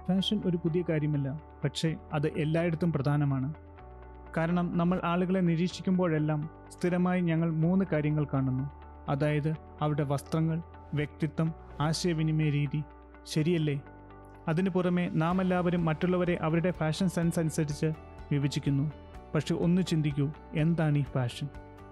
fashion ഒരു പുതിയ കാര്യമല്ല പക്ഷേ അത് എല്ലായിടത്തും പ്രധാനമാണ് കാരണം നമ്മൾ ആളുകളെ നിരീക്ഷിക്കുമ്പോഴെല്ലാം സ്ഥിരമായി ഞങ്ങൾ മൂന്ന് കാര്യങ്ങൾ കാണുന്നു അതായത് അവരുടെ വസ്ത്രങ്ങൾ വ്യക്തിത്വം ആശയവിനിമയ രീതി ശരിയല്ലേ അതിനു പുറമെ നാം എല്ലാവരും മറ്റുള്ളവരെ അവരുടെ ഫാഷൻ സെൻസ് അനുസരിച്ച് വിഭജിക്കുന്നു പക്ഷെ ഒന്ന് ചിന്തിക്കൂ എന്താണ് ഈ ഫാഷൻ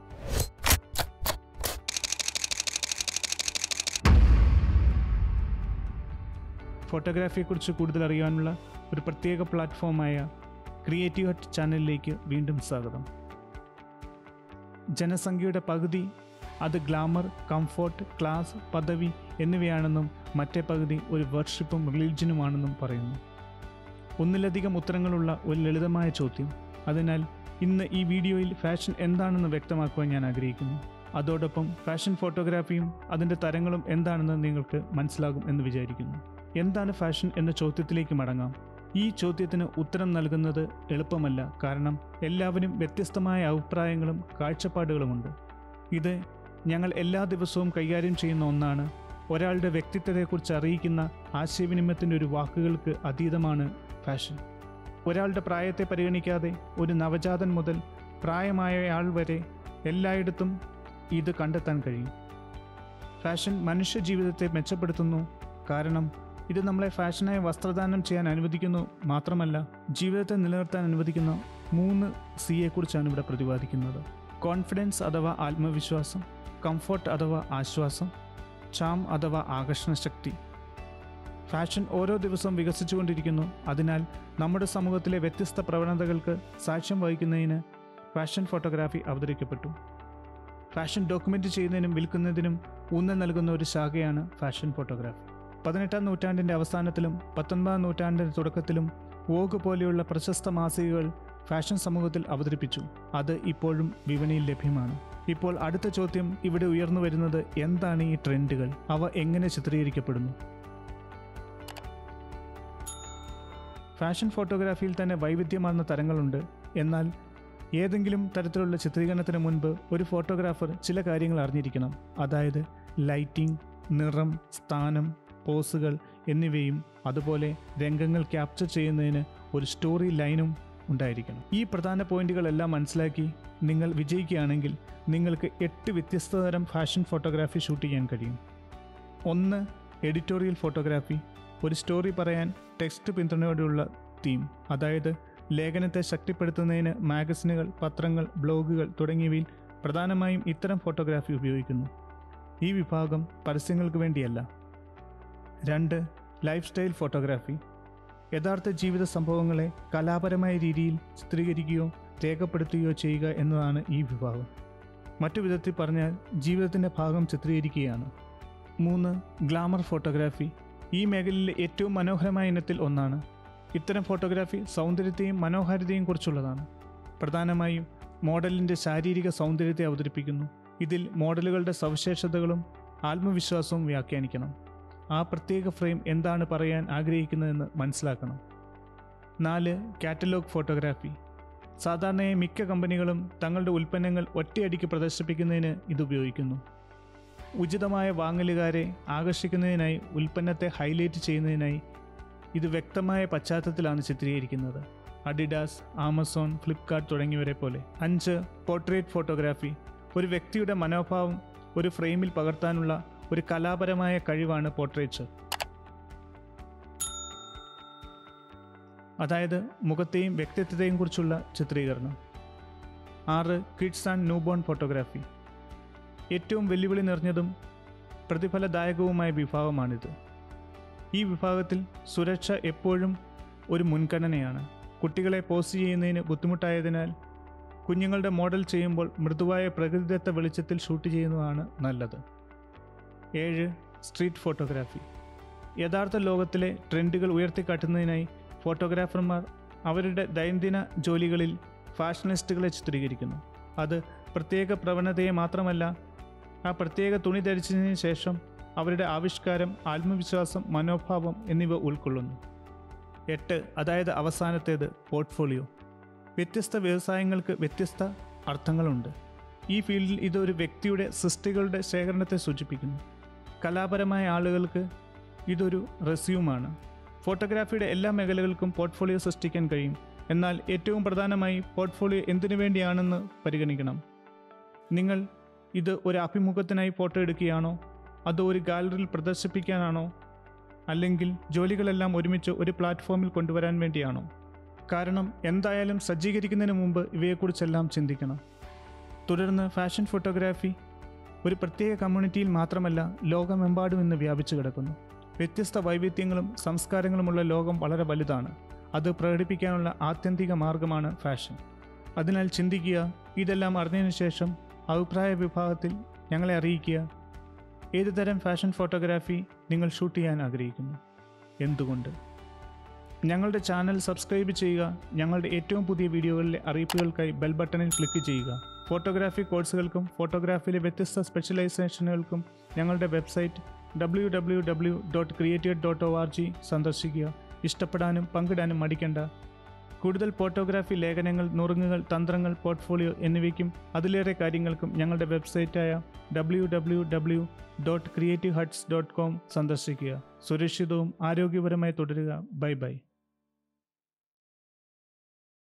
ഫോട്ടോഗ്രാഫിയെക്കുറിച്ച് കൂടുതൽ അറിയാനുള്ള ഒരു പ്രത്യേക പ്ലാറ്റ്ഫോമായ ക്രിയേറ്റീവ് ഹട്ട് ചാനലിലേക്ക് വീണ്ടും സ്വാഗതം ജനസംഖ്യയുടെ പകുതി അത് ഗ്ലാമർ കംഫോർട്ട് ക്ലാസ് പദവി എന്നിവയാണെന്നും മറ്റേ പകുതി ഒരു വർഷിപ്പും റിലീജിയനുമാണെന്നും പറയുന്നു ഒന്നിലധികം ഉത്തരങ്ങളുള്ള ഒരു ലളിതമായ ചോദ്യം അതിനാൽ ഇന്ന് ഈ വീഡിയോയിൽ ഫാഷൻ എന്താണെന്ന് വ്യക്തമാക്കുവാൻ ഞാൻ ആഗ്രഹിക്കുന്നു അതോടൊപ്പം ഫാഷൻ ഫോട്ടോഗ്രാഫിയും അതിൻ്റെ തരങ്ങളും എന്താണെന്ന് നിങ്ങൾക്ക് മനസ്സിലാകും എന്ന് വിചാരിക്കുന്നു എന്താണ് ഫാഷൻ എന്ന ചോദ്യത്തിലേക്ക് മടങ്ങാം ഈ ചോദ്യത്തിന് ഉത്തരം നൽകുന്നത് എളുപ്പമല്ല കാരണം എല്ലാവരും വ്യത്യസ്തമായ അഭിപ്രായങ്ങളും കാഴ്ചപ്പാടുകളുമുണ്ട് ഇത് ഞങ്ങൾ എല്ലാ ദിവസവും കൈകാര്യം ചെയ്യുന്ന ഒന്നാണ് ഒരാളുടെ വ്യക്തിത്വത്തെക്കുറിച്ച് അറിയിക്കുന്ന ആശയവിനിമയത്തിൻ്റെ ഒരു വാക്കുകൾക്ക് അതീതമാണ് ഫാഷൻ ഒരാളുടെ പ്രായത്തെ പരിഗണിക്കാതെ ഒരു നവജാതൻ മുതൽ പ്രായമായയാൾ വരെ എല്ലായിടത്തും ഇത് കണ്ടെത്താൻ കഴിയും ഫാഷൻ മനുഷ്യ ജീവിതത്തെ മെച്ചപ്പെടുത്തുന്നു കാരണം ഇത് നമ്മളെ ഫാഷനായി വസ്ത്രദാനം ചെയ്യാൻ അനുവദിക്കുന്നു മാത്രമല്ല ജീവിതത്തെ നിലനിർത്താൻ അനുവദിക്കുന്ന മൂന്ന് സിയെക്കുറിച്ചാണ് ഇവിടെ പ്രതിപാദിക്കുന്നത് കോൺഫിഡൻസ് അഥവാ ആത്മവിശ്വാസം കംഫർട്ട് അഥവാ ആശ്വാസം ചാം അഥവാ ആകർഷണശക്തി ഫാഷൻ ഓരോ ദിവസവും വികസിച്ചുകൊണ്ടിരിക്കുന്നു അതിനാൽ നമ്മുടെ സമൂഹത്തിലെ വ്യത്യസ്ത പ്രവണതകൾക്ക് സാക്ഷ്യം വഹിക്കുന്നതിന് ഫാഷൻ ഫോട്ടോഗ്രാഫി അവതരിക്കപ്പെട്ടു ഫാഷൻ ഡോക്യുമെൻ്റ് ചെയ്യുന്നതിനും വിൽക്കുന്നതിനും ഊന്നൽ നൽകുന്ന ഒരു ശാഖയാണ് ഫാഷൻ ഫോട്ടോഗ്രാഫി പതിനെട്ടാം നൂറ്റാണ്ടിൻ്റെ അവസാനത്തിലും പത്തൊൻപതാം നൂറ്റാണ്ടിൻ്റെ തുടക്കത്തിലും വോഗ് പോലെയുള്ള പ്രശസ്ത മാസികകൾ ഫാഷൻ സമൂഹത്തിൽ അവതരിപ്പിച്ചു അത് ഇപ്പോഴും വിപണിയിൽ ലഭ്യമാണ് ഇപ്പോൾ അടുത്ത ചോദ്യം ഇവിടെ ഉയർന്നു വരുന്നത് എന്താണ് ഈ ട്രെൻഡുകൾ അവ എങ്ങനെ ചിത്രീകരിക്കപ്പെടുന്നു ഫാഷൻ ഫോട്ടോഗ്രാഫിയിൽ തന്നെ വൈവിധ്യമാർന്ന തരങ്ങളുണ്ട് എന്നാൽ ഏതെങ്കിലും തരത്തിലുള്ള ചിത്രീകരണത്തിന് മുൻപ് ഒരു ഫോട്ടോഗ്രാഫർ ചില കാര്യങ്ങൾ അറിഞ്ഞിരിക്കണം അതായത് ലൈറ്റിംഗ് നിറം സ്ഥാനം പോസുകൾ എന്നിവയും അതുപോലെ രംഗങ്ങൾ ക്യാപ്ചർ ചെയ്യുന്നതിന് ഒരു സ്റ്റോറി ലൈനും ഉണ്ടായിരിക്കണം ഈ പ്രധാന പോയിന്റുകളെല്ലാം മനസ്സിലാക്കി നിങ്ങൾ വിജയിക്കുകയാണെങ്കിൽ നിങ്ങൾക്ക് എട്ട് വ്യത്യസ്ത തരം ഫാഷൻ ഫോട്ടോഗ്രാഫി ഷൂട്ട് ചെയ്യാൻ കഴിയും ഒന്ന് എഡിറ്റോറിയൽ ഫോട്ടോഗ്രാഫി ഒരു സ്റ്റോറി പറയാൻ ടെക്സ്റ്റ് പിന്തുണയോടെയുള്ള തീം അതായത് ലേഖനത്തെ ശക്തിപ്പെടുത്തുന്നതിന് മാഗസിനുകൾ പത്രങ്ങൾ ബ്ലോഗുകൾ തുടങ്ങിയവയിൽ പ്രധാനമായും ഇത്തരം ഫോട്ടോഗ്രാഫി ഉപയോഗിക്കുന്നു ഈ വിഭാഗം പരസ്യങ്ങൾക്ക് വേണ്ടിയല്ല രണ്ട് ലൈഫ് സ്റ്റൈൽ ഫോട്ടോഗ്രാഫി യഥാർത്ഥ ജീവിത സംഭവങ്ങളെ കലാപരമായ രീതിയിൽ ചിത്രീകരിക്കുകയോ രേഖപ്പെടുത്തുകയോ ചെയ്യുക എന്നതാണ് ഈ വിഭാഗം മറ്റു വിധത്തിൽ പറഞ്ഞാൽ ജീവിതത്തിൻ്റെ ഭാഗം ചിത്രീകരിക്കുകയാണ് മൂന്ന് ഗ്ലാമർ ഫോട്ടോഗ്രാഫി ഈ മേഖലയിലെ ഏറ്റവും മനോഹരമായ ഇനത്തിൽ ഒന്നാണ് ഇത്തരം ഫോട്ടോഗ്രാഫി സൗന്ദര്യത്തെയും മനോഹാരിതയും കുറിച്ചുള്ളതാണ് പ്രധാനമായും മോഡലിൻ്റെ ശാരീരിക സൗന്ദര്യത്തെ അവതരിപ്പിക്കുന്നു ഇതിൽ മോഡലുകളുടെ സവിശേഷതകളും ആത്മവിശ്വാസവും വ്യാഖ്യാനിക്കണം ആ പ്രത്യേക ഫ്രെയിം എന്താണ് പറയാൻ ആഗ്രഹിക്കുന്നതെന്ന് മനസ്സിലാക്കണം നാല് കാറ്റലോഗ് ഫോട്ടോഗ്രാഫി സാധാരണയായി മിക്ക കമ്പനികളും തങ്ങളുടെ ഉൽപ്പന്നങ്ങൾ ഒറ്റയടിക്ക് പ്രദർശിപ്പിക്കുന്നതിന് ഇത് ഉപയോഗിക്കുന്നു ഉചിതമായ വാങ്ങലുകാരെ ആകർഷിക്കുന്നതിനായി ഉൽപ്പന്നത്തെ ഹൈലൈറ്റ് ചെയ്യുന്നതിനായി ഇത് വ്യക്തമായ പശ്ചാത്തലത്തിലാണ് ചിത്രീകരിക്കുന്നത് അഡിഡാസ് ആമസോൺ ഫ്ലിപ്കാർട്ട് തുടങ്ങിയവരെ പോലെ അഞ്ച് പോർട്രേറ്റ് ഫോട്ടോഗ്രാഫി ഒരു വ്യക്തിയുടെ മനോഭാവം ഒരു ഫ്രെയിമിൽ പകർത്താനുള്ള ഒരു കലാപരമായ കഴിവാണ് പോർട്രേറ്റ് അതായത് മുഖത്തെയും വ്യക്തിത്വത്തെയും കുറിച്ചുള്ള ചിത്രീകരണം ആറ് കിഡ്സ് ആൻഡ് ന്യൂബോൺ ഫോട്ടോഗ്രാഫി ഏറ്റവും വെല്ലുവിളി നിറഞ്ഞതും പ്രതിഫലദായകവുമായ വിഭാഗമാണിത് ഈ വിഭാഗത്തിൽ സുരക്ഷ എപ്പോഴും ഒരു മുൻഗണനയാണ് കുട്ടികളെ പോസ്റ്റ് ചെയ്യുന്നതിന് ബുദ്ധിമുട്ടായതിനാൽ കുഞ്ഞുങ്ങളുടെ മോഡൽ ചെയ്യുമ്പോൾ മൃദുവായ പ്രകൃതിദത്ത വെളിച്ചത്തിൽ ഷൂട്ട് ചെയ്യുന്നതാണ് നല്ലത് ഏഴ് സ്ട്രീറ്റ് ഫോട്ടോഗ്രാഫി യഥാർത്ഥ ലോകത്തിലെ ട്രെൻഡുകൾ ഉയർത്തിക്കാട്ടുന്നതിനായി ഫോട്ടോഗ്രാഫർമാർ അവരുടെ ദൈനംദിന ജോലികളിൽ ഫാഷനിസ്റ്റുകളെ ചിത്രീകരിക്കുന്നു അത് പ്രത്യേക പ്രവണതയെ മാത്രമല്ല ആ പ്രത്യേക തുണി ധരിച്ചതിന് ശേഷം അവരുടെ ആവിഷ്കാരം ആത്മവിശ്വാസം മനോഭാവം എന്നിവ ഉൾക്കൊള്ളുന്നു എട്ട് അതായത് അവസാനത്തേത് പോർട്ട്ഫോളിയോ വ്യത്യസ്ത വ്യവസായങ്ങൾക്ക് വ്യത്യസ്ത അർത്ഥങ്ങളുണ്ട് ഈ ഫീൽഡിൽ ഇതൊരു വ്യക്തിയുടെ സൃഷ്ടികളുടെ ശേഖരണത്തെ സൂചിപ്പിക്കുന്നു കലാപരമായ ആളുകൾക്ക് ഇതൊരു റെസ്യൂമാണ് ഫോട്ടോഗ്രാഫിയുടെ എല്ലാ മേഖലകൾക്കും പോർട്ട്ഫോളിയോ സൃഷ്ടിക്കാൻ കഴിയും എന്നാൽ ഏറ്റവും പ്രധാനമായി പോർട്ട്ഫോളിയോ എന്തിനു വേണ്ടിയാണെന്ന് പരിഗണിക്കണം നിങ്ങൾ ഇത് ഒരു അഭിമുഖത്തിനായി ഫോട്ടോ എടുക്കുകയാണോ അതോ ഒരു ഗാലറിയിൽ പ്രദർശിപ്പിക്കാനാണോ അല്ലെങ്കിൽ ജോലികളെല്ലാം ഒരുമിച്ച് ഒരു പ്ലാറ്റ്ഫോമിൽ കൊണ്ടുവരാൻ വേണ്ടിയാണോ കാരണം എന്തായാലും സജ്ജീകരിക്കുന്നതിന് മുമ്പ് ഇവയെക്കുറിച്ചെല്ലാം ചിന്തിക്കണം തുടർന്ന് ഫാഷൻ ഫോട്ടോഗ്രാഫി ഒരു പ്രത്യേക കമ്മ്യൂണിറ്റിയിൽ മാത്രമല്ല ലോകമെമ്പാടും ഇന്ന് വ്യാപിച്ചു കിടക്കുന്നു വ്യത്യസ്ത വൈവിധ്യങ്ങളും സംസ്കാരങ്ങളുമുള്ള ലോകം വളരെ വലുതാണ് അത് പ്രകടിപ്പിക്കാനുള്ള ആത്യന്തിക മാർഗമാണ് ഫാഷൻ അതിനാൽ ചിന്തിക്കുക ഇതെല്ലാം അറിഞ്ഞതിനു ശേഷം അഭിപ്രായ വിഭാഗത്തിൽ ഞങ്ങളെ അറിയിക്കുക ഏത് തരം ഫാഷൻ ഫോട്ടോഗ്രാഫി നിങ്ങൾ ഷൂട്ട് ചെയ്യാൻ ആഗ്രഹിക്കുന്നു എന്തുകൊണ്ട് ഞങ്ങളുടെ ചാനൽ സബ്സ്ക്രൈബ് ചെയ്യുക ഞങ്ങളുടെ ഏറ്റവും പുതിയ വീഡിയോകളിലെ അറിയിപ്പുകൾക്കായി ബെൽ ബട്ടണിൽ ക്ലിക്ക് ചെയ്യുക ഫോട്ടോഗ്രാഫി കോഴ്സുകൾക്കും ഫോട്ടോഗ്രാഫിയിലെ വ്യത്യസ്ത സ്പെഷ്യലൈസേഷനുകൾക്കും ഞങ്ങളുടെ website W W W dot creative dot O R G സന്ദർശിക്കുക ഇഷ്ടപ്പെടാനും പങ്കിടാനും മടിക്കേണ്ട കൂടുതൽ ഫോട്ടോഗ്രാഫി ലേഖനങ്ങൾ നുറുങ്ങുകൾ തന്ത്രങ്ങൾ പോർട്ട്ഫോളിയോ എന്നിവയ്ക്കും അതിലേറെ കാര്യങ്ങൾക്കും ഞങ്ങളുടെ വെബ്സൈറ്റായ W W W dot creative huts dot com സന്ദർശിക്കുക സുരക്ഷിതവും ആരോഗ്യപരമായി തുടരുക ബൈ ബൈ